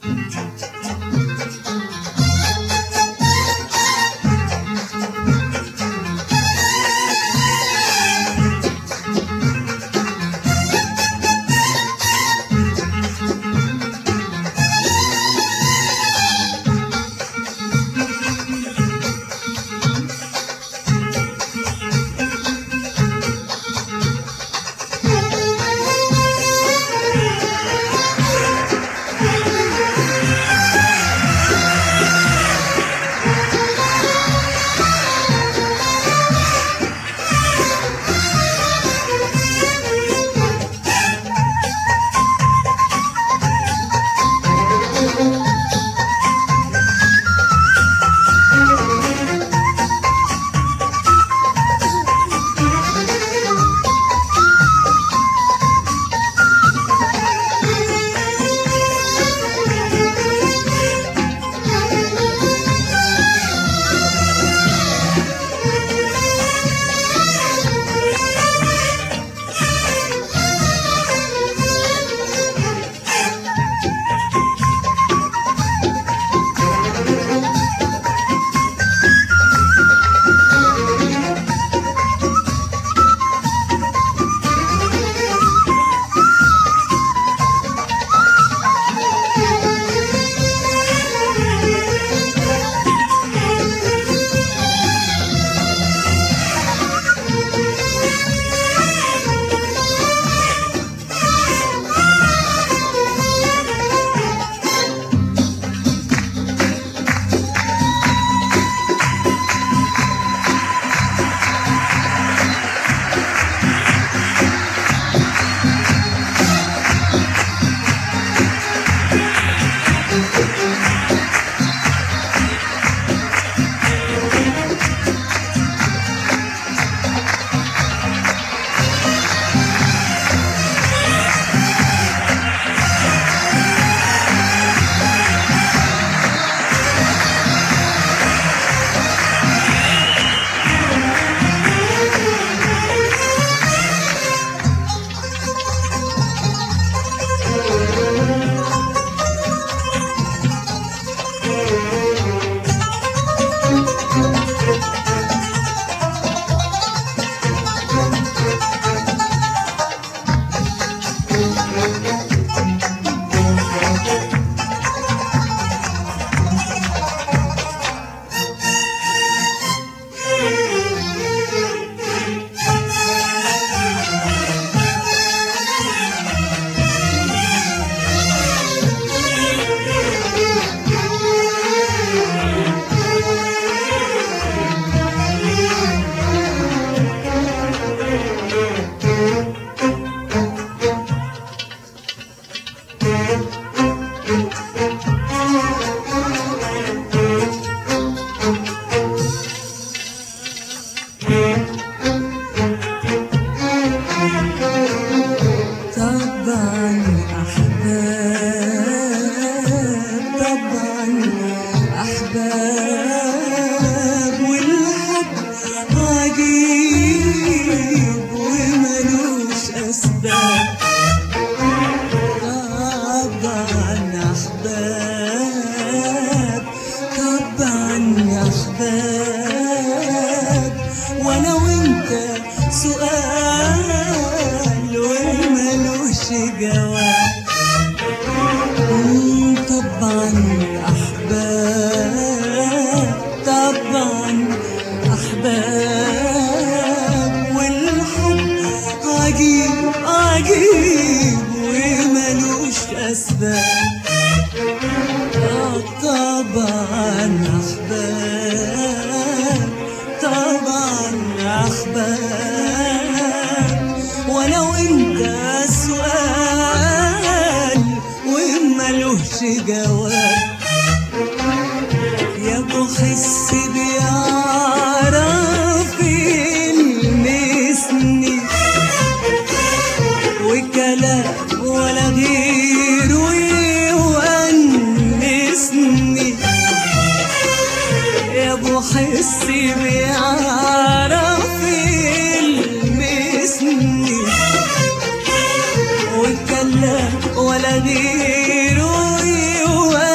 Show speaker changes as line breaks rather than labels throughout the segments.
ولا غيره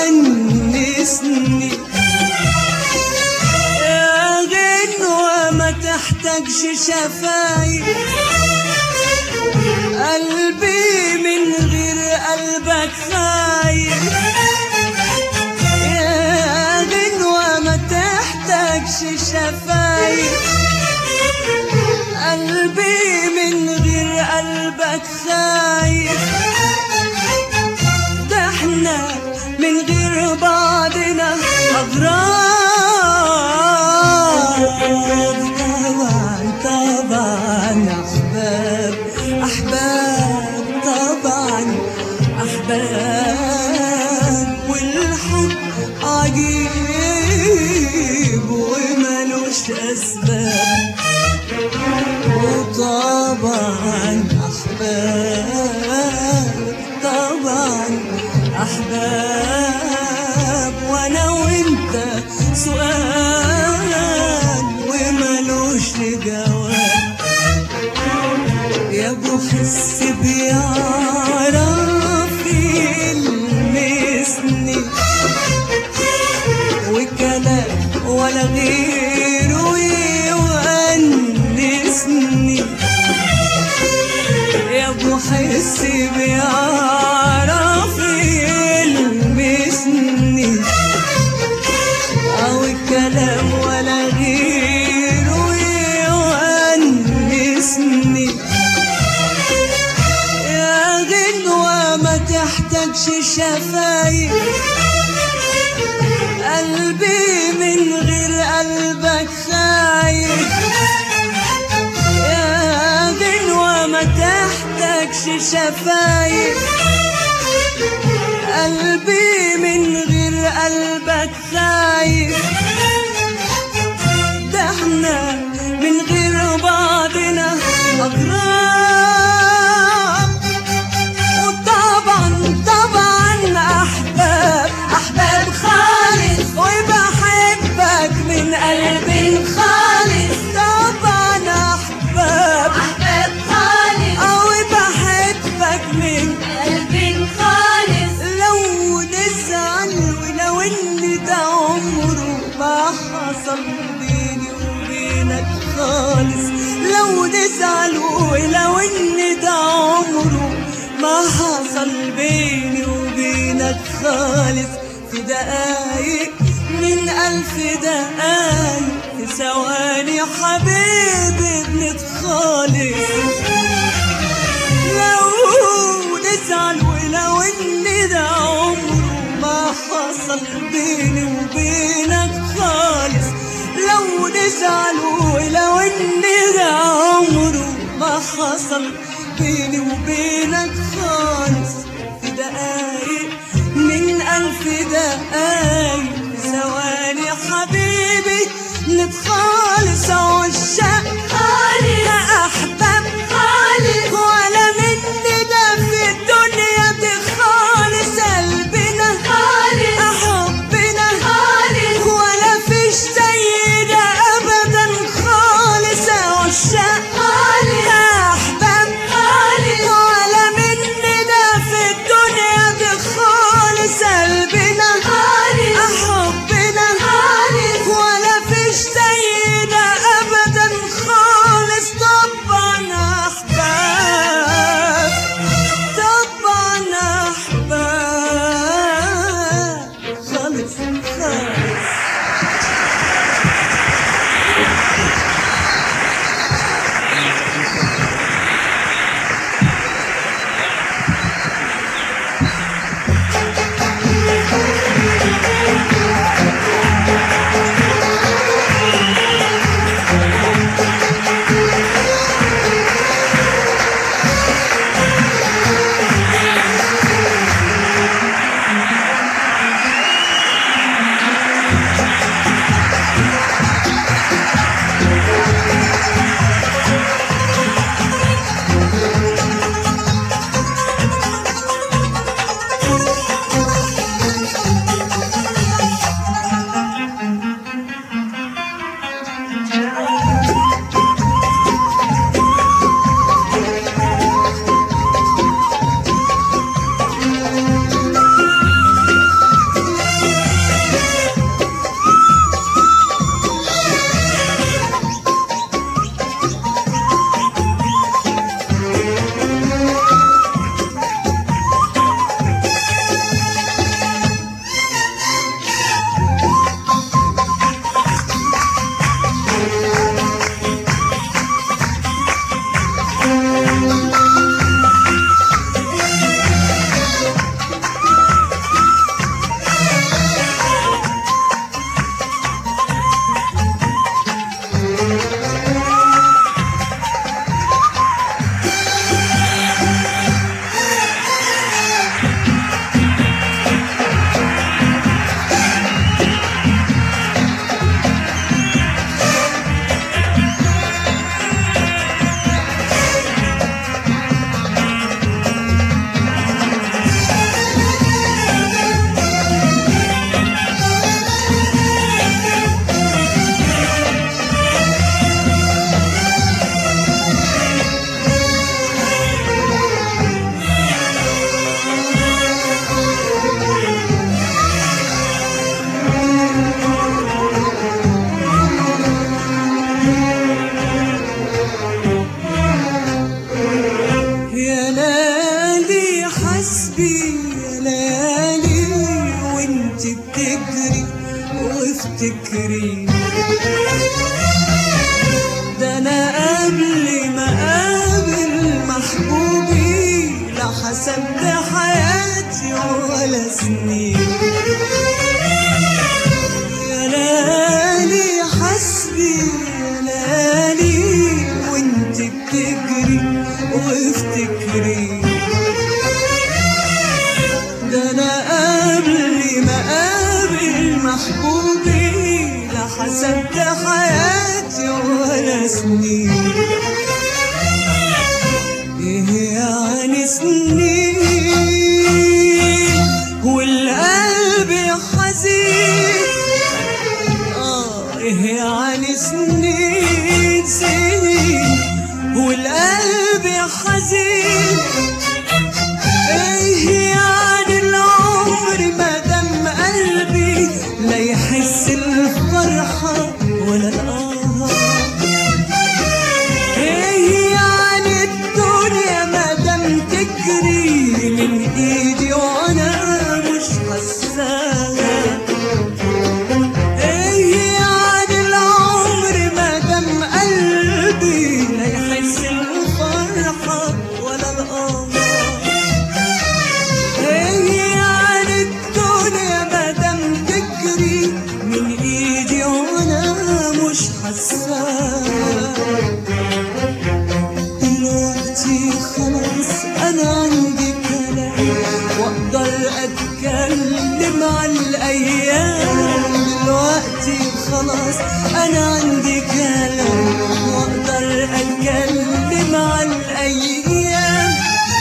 الشفايف قلبي من غير قلبك خايف يا غنوة ما تحتاجش شفايف قلبي من غير قلبك خايف ده احنا من غير بعضنا أغراب طبعا طبعا أحباب أحباب طبعا أحباب والحب عجيب وملوش أسباب وطبعا أحباب طبعا أحباب وأنا وأنت سؤال وملوش جواب يا ابو حس بيعرف يلمسني وكلام ولا غيره يونسني يا ابو حس بيعرف يلمسني او الكلام ولا غيره يونسني يا غنوة ما تحتاجش شفايف قلبي من غير قلبك خايف يا غنوة ما تحتاجش شفايف قلبي من غير قلبك خايف ده احنا من غير بعضنا أغراب وطبعا طبعا أحباب أحباب خالص وبحبك من قلبي خالص طبعا أحباب
أحباب خالص
أو بحبك من
قلبي خالص
لو نزعل ولو ان ده عمره ما حصل بيني وبينك خالص لو نزعل ولو ان ده عمره ما حصل بيني وبينك خالص في دقايق من ألف دقايق في ثواني حبيبي بنتخالص لو نزعل ولو ان ده عمره ما حصل بيني وبينك خالص لو نزعل ولو ان ده عمره ما حصل بيني وبينك خالص في دقايق من ألف دقايق في ثواني حبيبي نتخالص عشاق
خالص
أحباب
خالص
ولا مني ده في الدنيا دي خالص قلبنا
خالص
حبنا
خالص
ولا فيش زي ده ابدا خالص عشاق
خالص
احباب
خالص
ولا مني ده في الدنيا دي خالص قلبنا
خالص
وافتكري ده انا قبل ما اقابل محبوبي لا حسبت حياتي ولا سنين يا ليالي حسبي يا ليالي وانت بتجري وافتكري ده انا قبل ما اقابل محبوبي لا حسبت حياتي ولا سنين ايه يعني سنين والقلب حزين اه ايه يعني سنين سنين والقلب حزين ايه يعني العمر ما دام قلبي لا يحس الفرحة ولا القهر ايه يعني الدنيا ما دام تجري من ايدي وانا مش حساها ايه يعني العمر ما دام قلبي لا يحس الفرحة ولا القمر ايه يعني الدنيا ما دام تجري من ايدي وانا مش حساها دلوقتي خلاص انا عندي كلام واقدر اتكلم عن الايام دلوقتي خلاص انا عندي كلام واقدر اتكلم عن الايام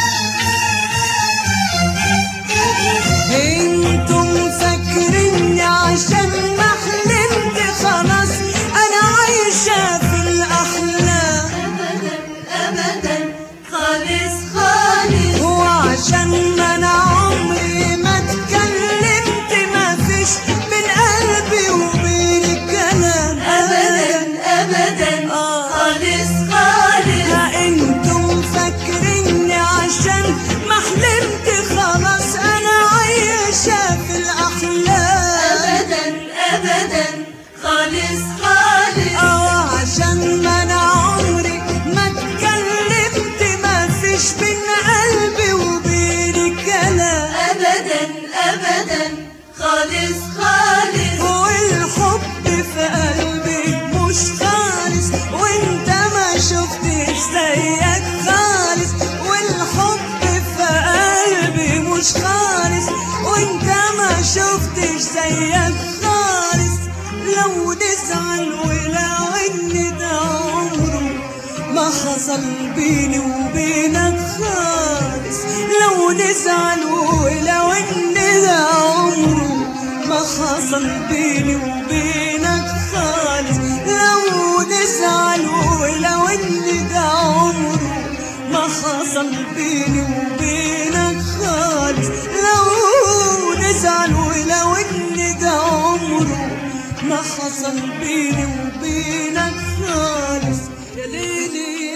انتم فاكريني عشان ما حلمت خلاص انا عايشه في الاحلام
أبدا أبدا خالص خالص
وعشان ما انا عمري ما اتكلمت ما فيش بين قلبي وبين كلام
أبدا أبدا
آه.
خالص خالص
ها انتم فاكريني عشان ما حلمت خلاص انا عايشه في الاحلام
أبدا أبدا خالص خالص
اه عشان ما انا عمري ما اتكلمت ما فيش بين قلبي وبين كلام
أبدا أبدا خالص خالص
والحب في قلبي مش خالص وانت ما شفتش زيك خالص والحب في قلبي مش خالص وانت ما شفتش زيك خالص لو نزعل ولو ان ده عمره ما حصل بيني وبينك خالص لو نزعل ولو ان ده عمره ما حصل بيني وبينك خالص لو نزعل ولو ان ده عمره ما حصل بيني وبينك خالص لو نزعل ولو ان ده عمره ما حصل بيني وبينك خالص يا ليلي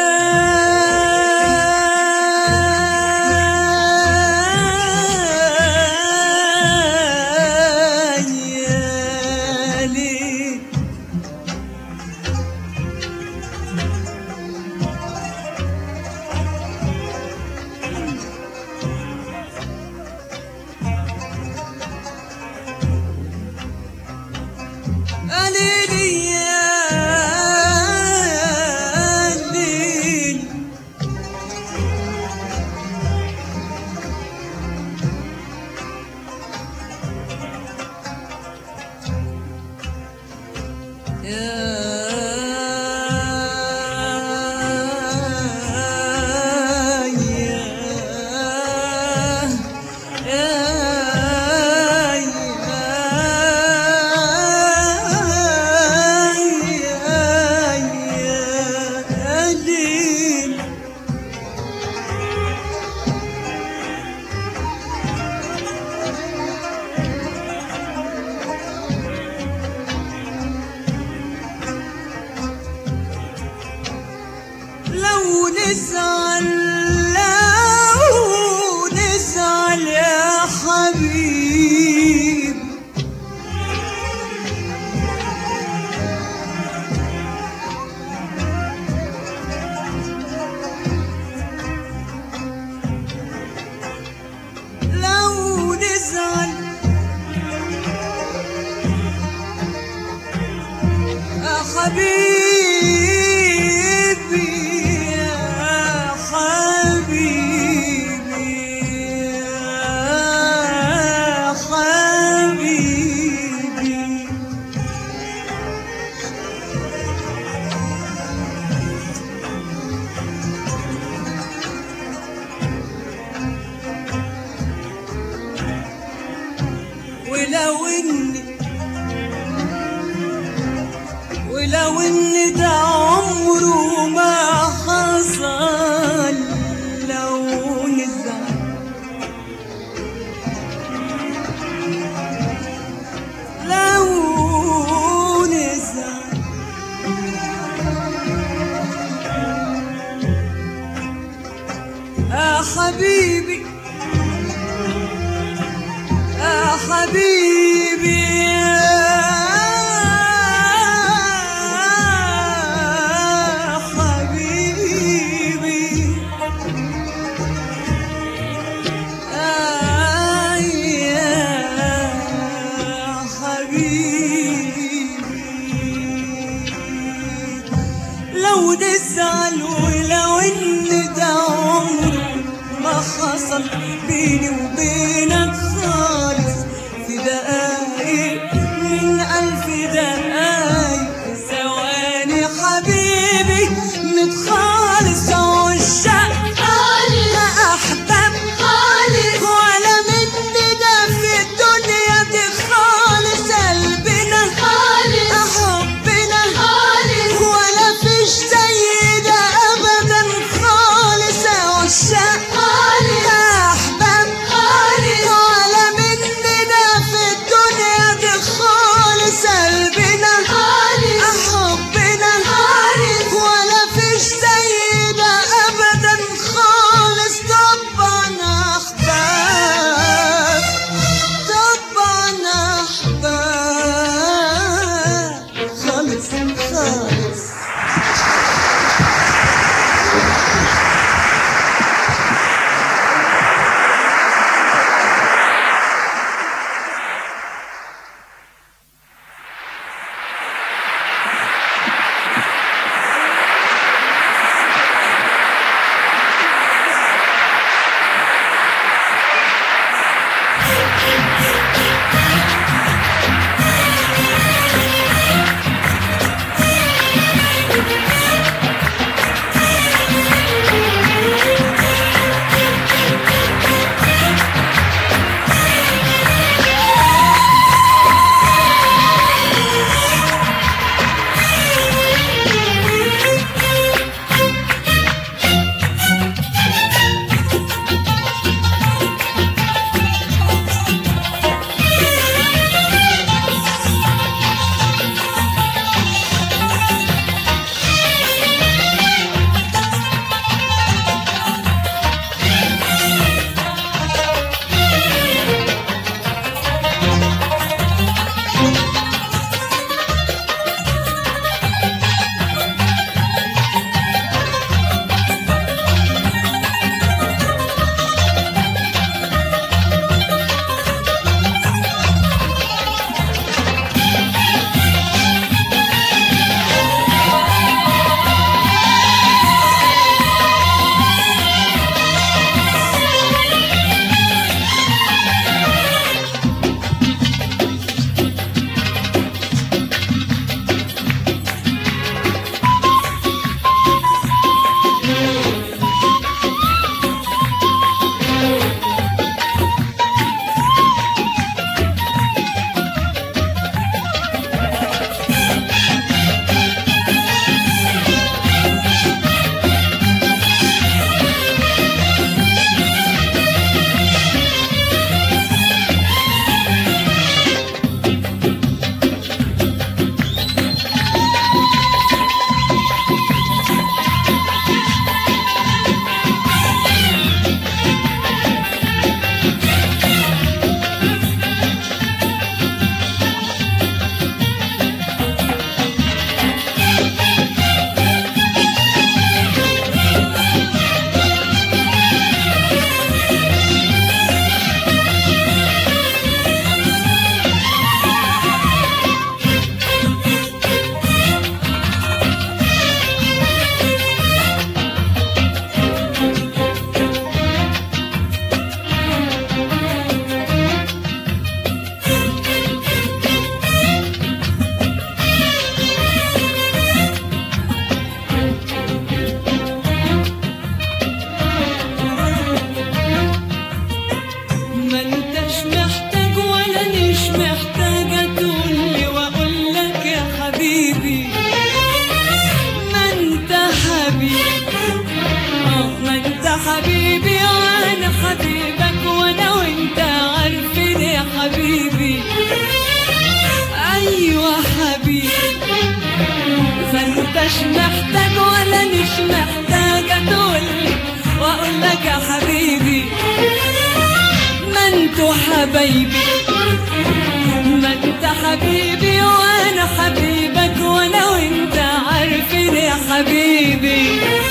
يا ليلي ليلي يا ليلي يا يا يا حبيبي يا حبيبي يا حبيبي ولو اني ولو ان ده عمره ما حصل لو نزعل لو نزعل يا حبيبي يا حبيبي يا حبيبي آه يا حبيبي لو تزعل ولو ان ده عمره ما حصل بيني وبينك خالص في ده حبيبي ايوه حبيبي ما انتش محتاج ولا مش محتاجة تقولي واقول لك يا حبيبي ما انتوا حبايبي ما انت حبيبي وانا حبيبك وانا وانت عارفين يا حبيبي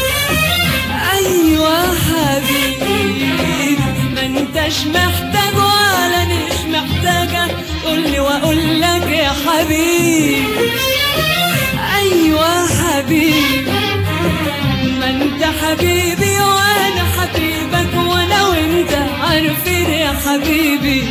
ايوه حبيبي ما انتش محتاج ولا مش محتاجة قولي واقول لك يا حبيبي ايوه حبيبي ما انت حبيبي وانا حبيبك وانا وانت عارفين يا حبيبي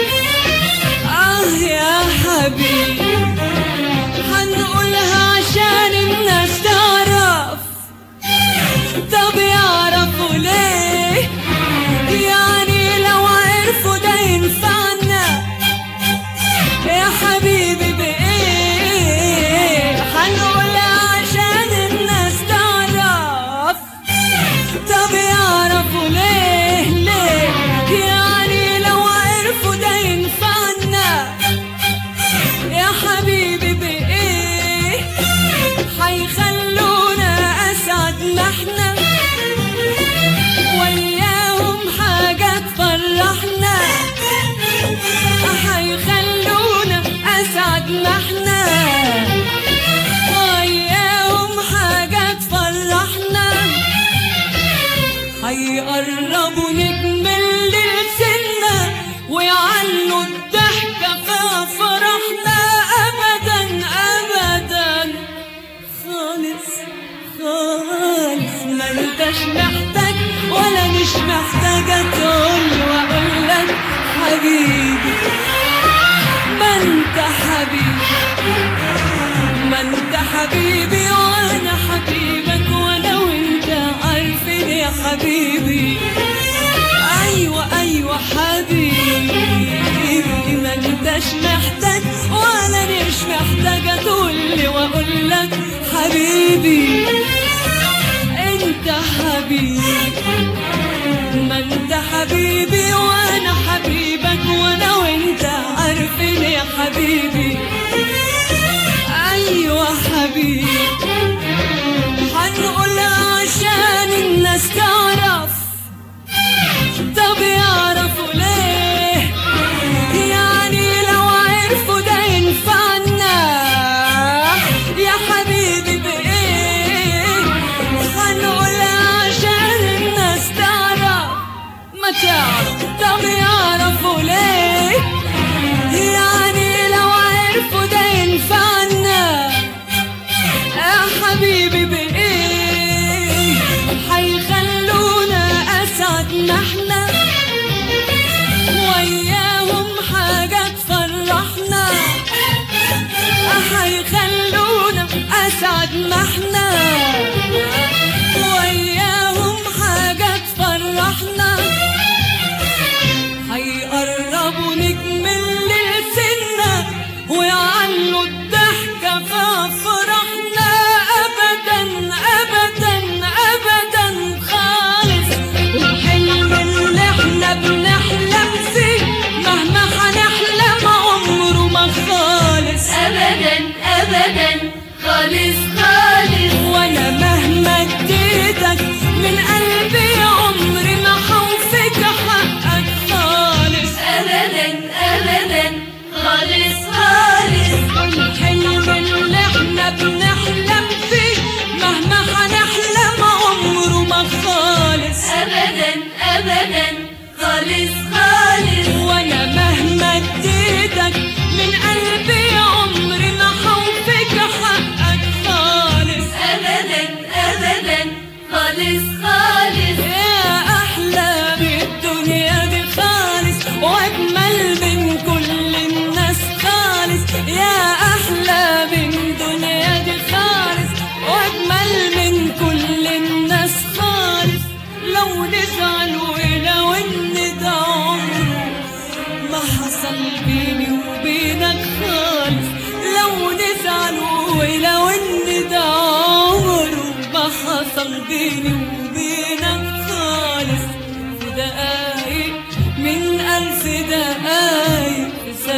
اه يا حبيبي هنقولها عشان الناس تعرف طب يعرفوا ليه يعني لو عرفوا ده ينفعنا يا حبيبي بإيه هنقولها عشان الناس تعرف طب يعرفوا ليه ليه يعني لو عرفوا ده ينفعنا يا حبيبي بإيه حيخلونا أسعد ما احنا وياهم حاجة تفرحنا حيخلونا أسعد ما احنا وياهم حاجة تفرحنا هيقربوا نكمل لسنا ويعلوا الضحكة في فرحنا أبدا أبدا خالص خالص ما انتش محتاج ولا مش محتاجة تقول وأقول لك حبيبي ما انت حبيبي ما انت حبيبي وانا حبيبك وانا وانت عارفين يا حبيبي ايوه ايوه حبيبي ما انتش محتاج ولا مش محتاجة تقولي واقول لك حبيبي انت حبيبي ما انت حبيبي وانا حبيبك وانا وانت عارفين يا حبيبي ايوه حبيبي هنقول عشان الناس تعرف طب يعرفوا ليه يعني لو عرفوا ده ينفعنا يا حبيبي بايه هنقول عشان الناس تعرف ما تعرف طب يعرفوا ليه يعني لو عرفوا ده ينفعنا يا حبيبي بإيه حيخلونا أسعد ما احنا وياهم حاجة تفرحنا حيخلونا أسعد ما احنا وياهم حاجة تفرحنا هيقربوا نكمل لسنا ويعلوا الضحكة في فرحنا أبدا أبدا أبدا خالص الحلم اللي احنا بنحلم فيه مهما هنحلم عمره ما خالص
أبدا أبدا خالص خالص
وانا مهما اديتك من قلبي عمري ما حوفك حقك خالص
أبدا أبدا خالص خالص
الحلم اللي احنا بنحلم فيه مهما هنحلم عمره ما خالص
أبدا أبدا خالص خالص
وانا مهما اديتك من قلبي عمري ما حوفك حقك خالص
أبدا أبدا خالص خالص
يا أحلى بالدنيا دي خالص وأجمل من كل الناس خالص يا أحلى بالدنيا دي خالص وأجمل من كل الناس خالص لو نزعل ولو إن ده عمره ما حصل بيني وبينك خالص لو نزعل ولو إن ده عمره ما حصل بيني وبينك خالص في دقايق من ألف دقايق في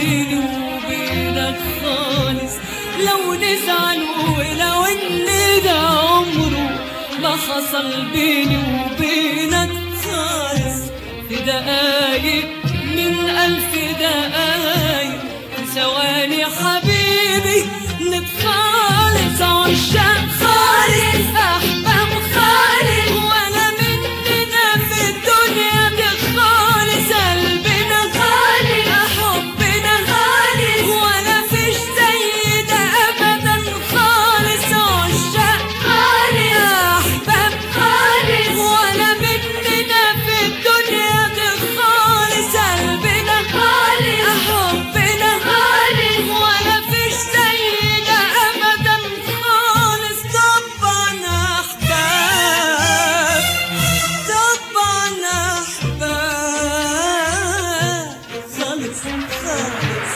بيني وبينك خالص لو نزعل ولو ان ده عمره ما حصل بيني وبينك خالص في دقايق من ألف دقايق ثواني حبيبي نتخالص عشاق خالص أحباب خالص ولا مننا في الدنيا بخالص قلبنا خالص حبنا خالص ولا فيش زي ده أبدا خالص عشاق خالص أحباب خالص ولا مننا في الدنيا بخالص قلبنا خالص حبنا خالص ولا فيش زي ده أبدا خالص طبعا أحباب طبعا أحباب خالص خالص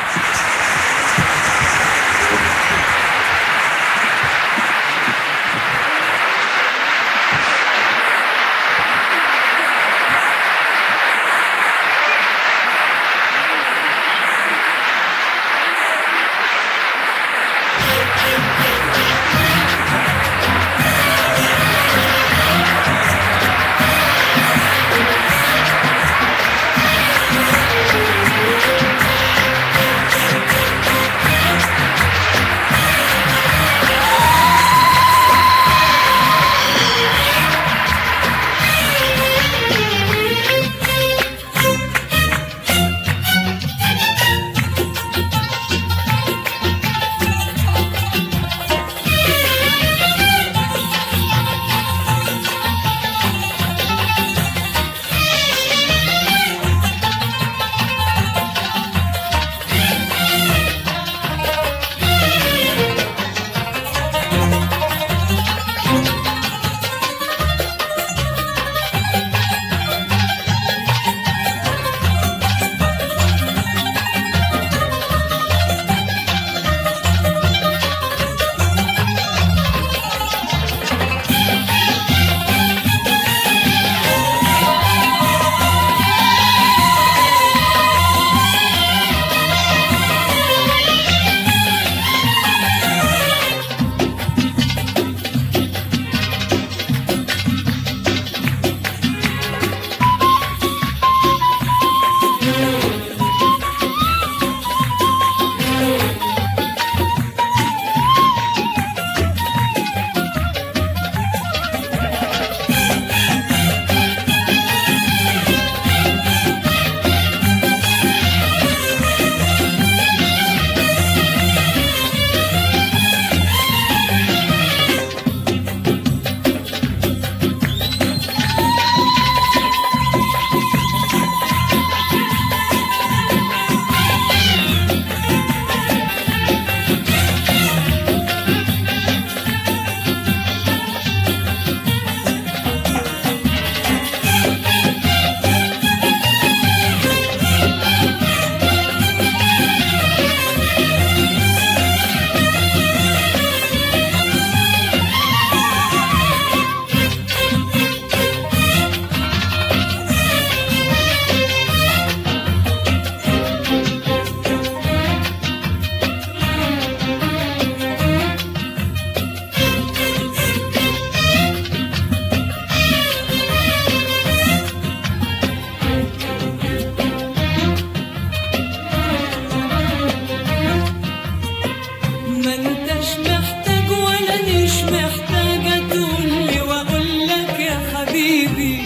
ما انتش محتاج ولا مش محتاجة تقولي واقول لك يا حبيبي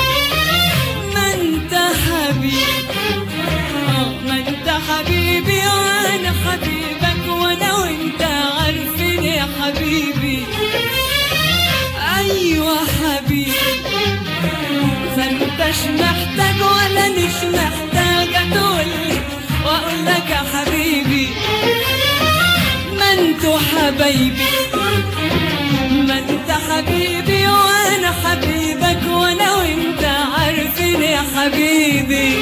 ما انت حبيبي آه، ما انت حبيبي وانا حبيبك وانا وانت عارفين يا حبيبي ايوه حبيبي فانتش محتاج ولا مش محتاجة تقولي واقول لك يا حبيبي ما انتوا حبايبي ما انت حبيبي وانا حبيبك وانا وانت عارفين يا حبيبي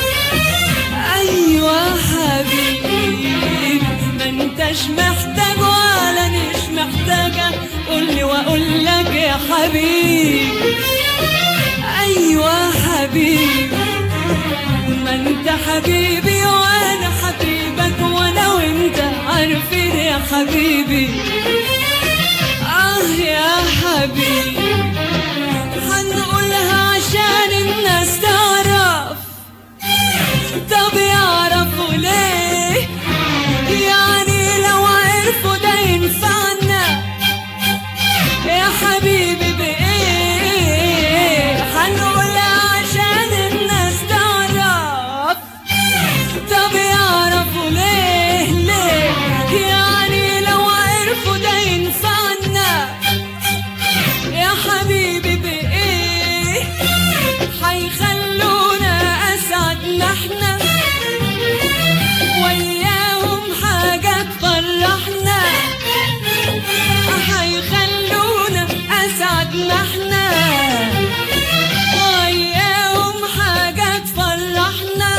ايوه حبيبي ما انتش محتاج ولا مش محتاجة قولي واقول لك يا حبيبي ايوه حبيبي ما انت حبيبي وانا حبيبي حبيبي آه يا حبيبي هنقولها عشان الناس تعرف طب يعرفوا ليه يعني لو عرفوا ده ينفعنا يا حبيبي بإيه هنقولها عشان الناس تعرف طب يعرفوا ليه ليه يعني لو عرفوا ده ينفعنا يا حبيبي بإيه حيخلونا أسعدنا احنا وياهم حاجة تفرحنا حيخلونا أسعدنا احنا وياهم حاجة تفرحنا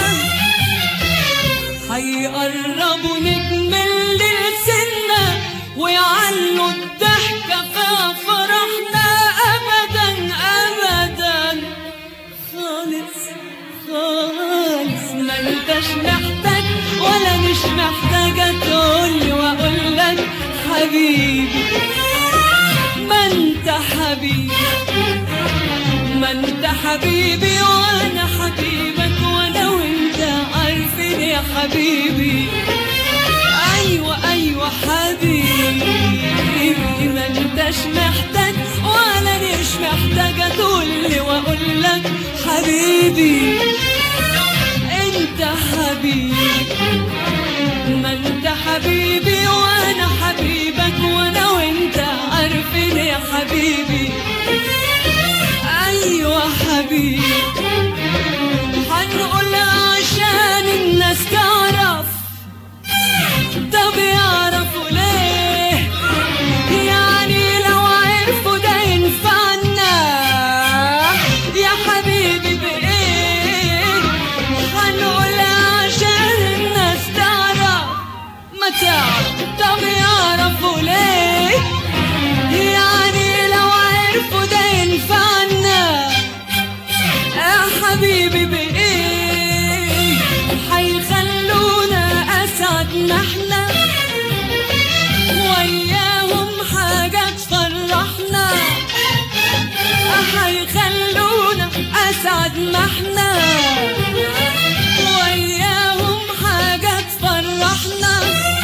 هيقربوا نكمل لسنا ويعلوا الضحكة في فرحنا أبدا أبدا خالص خالص ما انتش محتاج ولا مش محتاجة تقولي وأقول لك حبيبي ما انت حبيبي ما انت حبيبي وانا حبيبك وانا وانت عارفين يا حبيبي ايوه ايوه حبيبي ما انتش محتاج وانا مش محتاجه تقولي واقول لك حبيبي انت حبيبي ما انت حبيبي وانا حبيبك وانا وانت عارفين يا حبيبي ايوه حبيبي هنقول عشان الناس تعرف طب يعرفوا ليه يعني لو عرفوا ده ينفعنا يا حبيبي بايه هنقول عشان الناس تعرف ما تعرف طب يعرفوا ليه يعني لو عرفوا ده ينفعنا يا حبيبي بإيه حيخلونا أسعدنا احنا وياهم حاجة تفرحنا حيخلونا أسعدنا احنا وياهم حاجة تفرحنا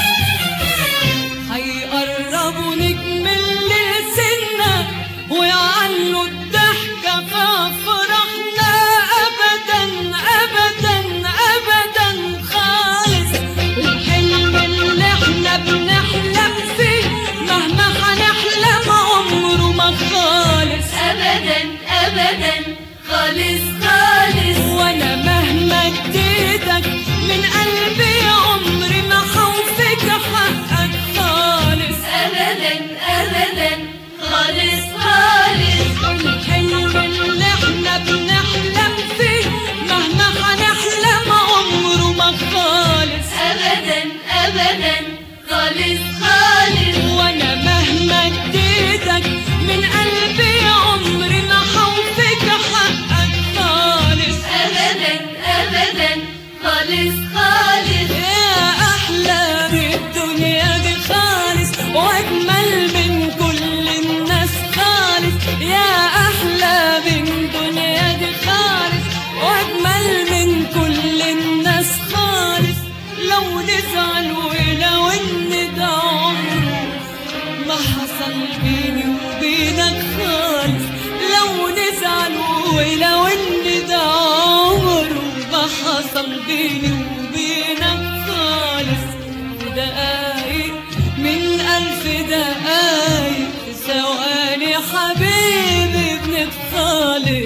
هيقربوا نكمل لسنا ويعلوا الضحكة في فرحنا أبدا أبدا أبدا خالص الحلم اللي احنا بنحلم فيه مهما هنحلم عمره ما خالص
أبدا أبدا خالص خالص
وانا مهما اديتك من قلبي عمري ما حوفك حقك خالص
أبدا أبدا خالص خالص
الحلم اللي احنا بنحلم فيه مهما هنحلم عمره ما خالص
أبدا أبدا خالص خالص
وانا مهما اديتك من قلبي عمري ما حوفك حقك خالص
أبدا أبدا خالص خالص
يا أحلى الدنيا دي خالص وأجمل من كل الناس خالص يا أحلى من الدنيا دي خالص وأجمل من كل الناس خالص لو نزعل ولو إن ده عمره ما حصل بيني وبينك خالص لو نزعل ولو ان ده عمره ما حصل بيني وبينك خالص في دقايق من ألف دقايق في ثواني حبيبي بنتخالف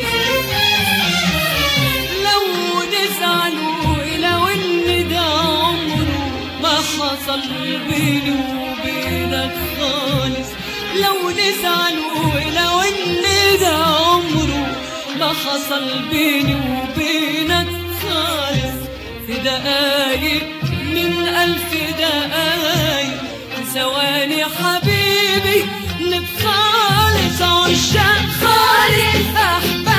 لو نزعل ولو ان ده عمره ما حصل بيني وبينك خالص لو نزعل ولو ان ده عمره ما حصل بيني وبينك خالص في دقايق من ألف دقايق ثواني حبيبي نتخالص عشاق خالص أحباب